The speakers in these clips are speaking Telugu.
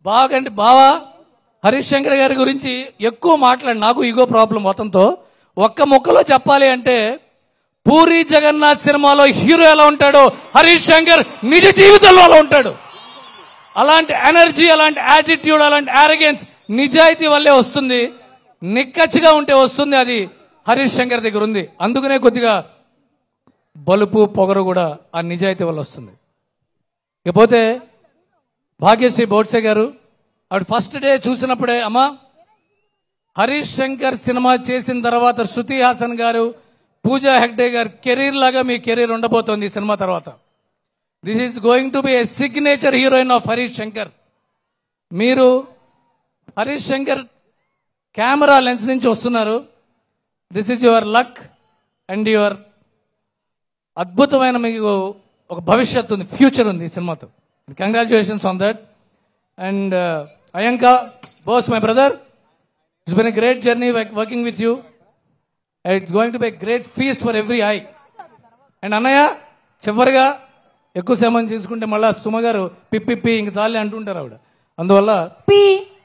బాగంటే బావా హరీష్ శంకర్ గారి గురించి ఎక్కువ మాట్లాడి నాకు ఇగో ప్రాబ్లం మొత్తంతో ఒక్క ముక్కలో చెప్పాలి అంటే పూరి జగన్నాథ్ సినిమాలో హీరో ఎలా ఉంటాడో హరీష్ శంకర్ నిజ జీవితంలో అలా ఉంటాడు అలాంటి ఎనర్జీ అలాంటి యాటిట్యూడ్ అలాంటి ఆరగెన్స్ నిజాయితీ వల్లే వస్తుంది నిక్కచ్చిగా ఉంటే వస్తుంది అది హరీష్ శంకర్ దగ్గర ఉంది అందుకనే కొద్దిగా బలుపు పొగరు కూడా ఆ నిజాయితీ వల్ల వస్తుంది ఇకపోతే భాగ్యశ్రీ బోడ్సే గారు ఆవిడ ఫస్ట్ డే చూసినప్పుడే అమ్మా హరీష్ శంకర్ సినిమా చేసిన తర్వాత శృతి హాసన్ గారు పూజా హెగ్డే గారు కెరీర్ లాగా మీ కెరీర్ ఉండబోతోంది ఈ సినిమా తర్వాత this is going to be a signature heroine of Harish Shankar మీరు హరీష్ శంకర్ కెమెరా లెన్స్ నుంచి వస్తున్నారు this is your luck and your అద్భుతమైన మీకు ఒక భవిష్యత్తు ఉంది ఫ్యూచర్ ఉంది ఈ సినిమాతో congratulations on that and Ayanka Bose my brother it's been a great journey working with you it's going to be great feast for every eye and అన్నయ్య చివరిగా ఎక్కువ సమయం తీసుకుంటే మళ్ళా సుమ గారు పిప్పిప్పి ఇంక చాలే అంటుంటారు ఆవిడ అందువల్ల పి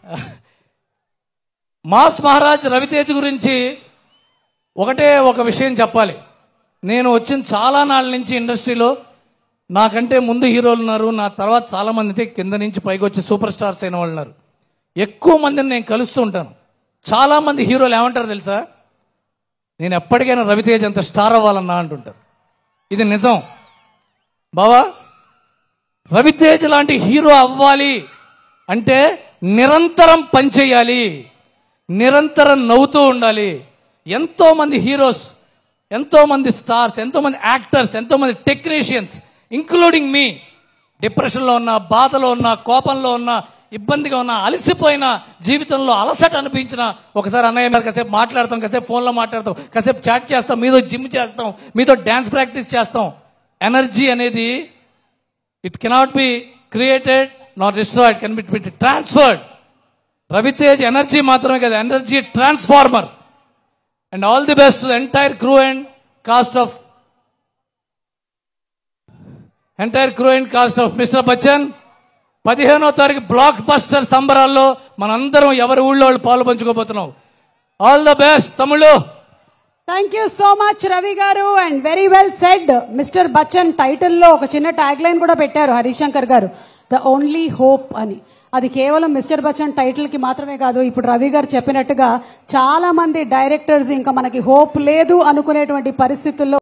మాస్ మహారాజ్ రవితేజ్ గురించి ఒకటే ఒక విషయం చెప్పాలి నేను వచ్చిన చాలా నాళ్ళ నుంచి ఇండస్ట్రీలో నాకంటే ముందు హీరోలు ఉన్నారు నా తర్వాత చాలా మంది అంటే కింద నుంచి పైకి వచ్చి సూపర్ స్టార్స్ అయిన వాళ్ళు ఉన్నారు ఎక్కువ మందిని నేను కలుస్తూ ఉంటాను చాలా మంది హీరోలు ఏమంటారు తెలుసా నేను ఎప్పటికైనా రవితేజ్ అంత స్టార్ అవ్వాలన్నా అంటుంటారు ఇది నిజం బావా రవితేజ్ లాంటి హీరో అవ్వాలి అంటే నిరంతరం పనిచేయాలి నిరంతరం నవ్వుతూ ఉండాలి ఎంతో మంది హీరోస్ ఎంతో మంది స్టార్స్ ఎంతో మంది యాక్టర్స్ ఎంతో మంది టెక్నీషియన్స్ ఇంక్లూడింగ్ మీ డిప్రెషన్లో ఉన్న బాధలో ఉన్న కోపంలో ఉన్న ఇబ్బందిగా ఉన్న అలసిపోయిన జీవితంలో అలసట అనిపించిన ఒకసారి అన్నయ్య మీద కాసేపు మాట్లాడతాం కాసేపు ఫోన్లో మాట్లాడతాం కాసేపు చాట్ చేస్తాం మీతో జిమ్ చేస్తాం మీతో డ్యాన్స్ ప్రాక్టీస్ చేస్తాం ఎనర్జీ అనేది it cannot be created not destroyed can be transferred Raviteja energy మాత్రమే కదా energy transformer and all the best entire crew and cast of entire crew and cast of mister Bachchan పదిహేనో తారీఖు బ్లాక్ బస్టర్ సంబరాల్లో మనందరం ఎవరి ఊళ్ళో వాళ్ళు పాలు పంచుకోబోతున్నాం ఆల్ ద బెస్ట్ తమ్ముళ్ళు thank you so much Ravi garu and very well said mister Bachchan title లో ఒక చిన్న ట్యాగ్ లైన్ కూడా పెట్టారు హరిశంకర్ గారు ద ఓన్లీ హోప్ అని అది కేవలం మిస్టర్ బచ్చన్ టైటిల్ కి మాత్రమే కాదు ఇప్పుడు రవి గారు చెప్పినట్టుగా చాలా మంది డైరెక్టర్స్ ఇంకా మనకి హోప్ లేదు అనుకునేటువంటి పరిస్థితుల్లో